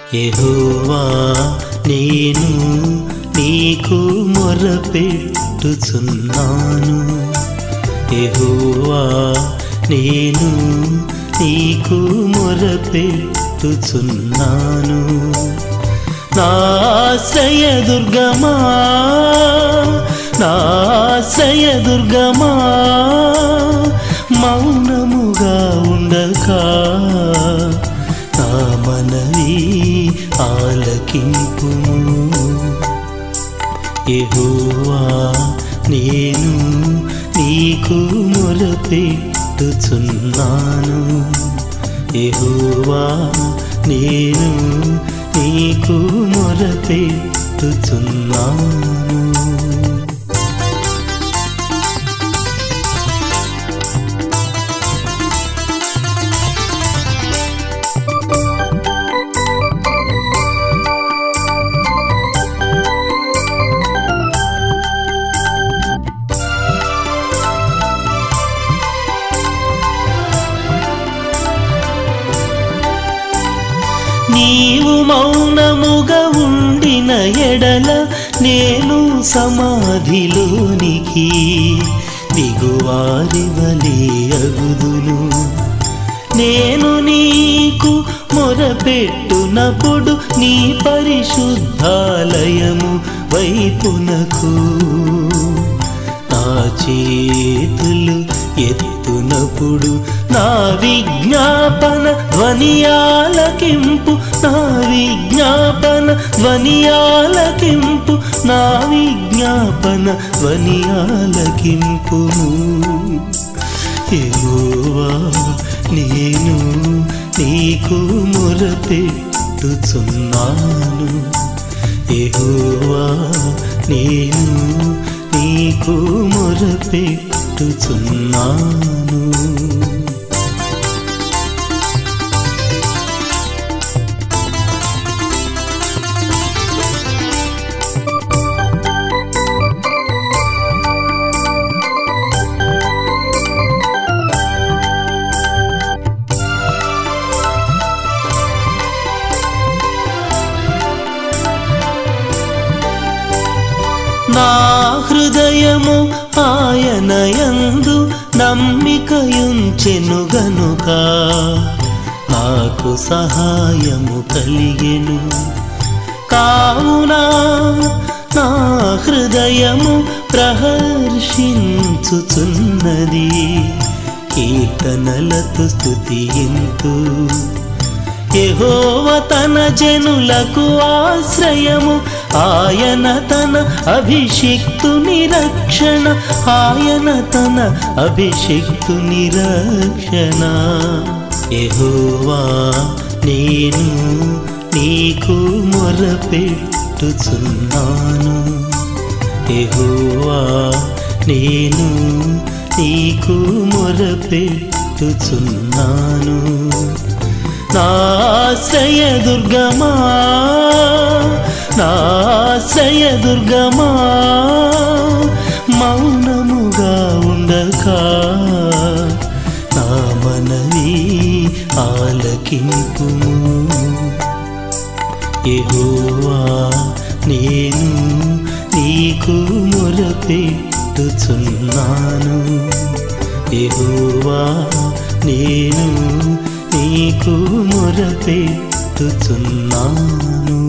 యెహోవా నేను నీకు మొరపెట్టుచున్నాను యెహోవా నేను నీకు మొరపెట్టుచున్నాను నాశ్రయ దుర్గమా నాశ్రయ దుర్గమా మౌనముగా ఉండక నా మనవి ఆలకింపు యెహోవా నేను నీకు మొరపెట్టుచున్నాను యెహోవా నేను నీకు మొరపెట్టుచున్నాను నీవు మౌనముగా ఉండిన ఎడల నేను సమాధిలోనికి దిగువారి వలె అగుదును నేను నీకు మొరపెట్టునప్పుడు నీ పరిశుద్ధాలయము వైపునకు నా చేతులు ఎత్తునప్పుడు నా విజ్ఞాపన ధ్వనియాలకింపు నా విజ్ఞాపన ధ్వనియాలకింపు నా విజ్ఞాపన ధ్వనియాలకింపు యెహోవా నేను నీకు మొరపెట్టుచున్నాను యెహోవా నేను నీకు మొరపెట్టుచున్నాను నా హృదయము ఆయనయందు నమ్మికయుంచెను గనుక నాకు సహాయము కలిగెను కావున నా హృదయము ప్రహర్షించుచున్నది కీర్తనలతో స్తుతింతు యెహోవ తన జనులకు ఆశ్రయము ఆయన తన అభిషిక్తు నిరక్షణ ఆయన తన అభిషిక్తు నిరక్షణ యెహోవా నేను నీకు మొరపెట్టుచున్నాను యెహోవా నేను నీకు మొరపెట్టుచున్నాను నాశ్రయ దుర్గమా నాశ్రయ దుర్గమా మౌనముగా ఉండక నా మనవి ఆలకింపు యెహోవా నేను నీకు మొరపెట్టుచున్నాను యెహోవా నేను నీకు మొరపెట్టుచున్నాను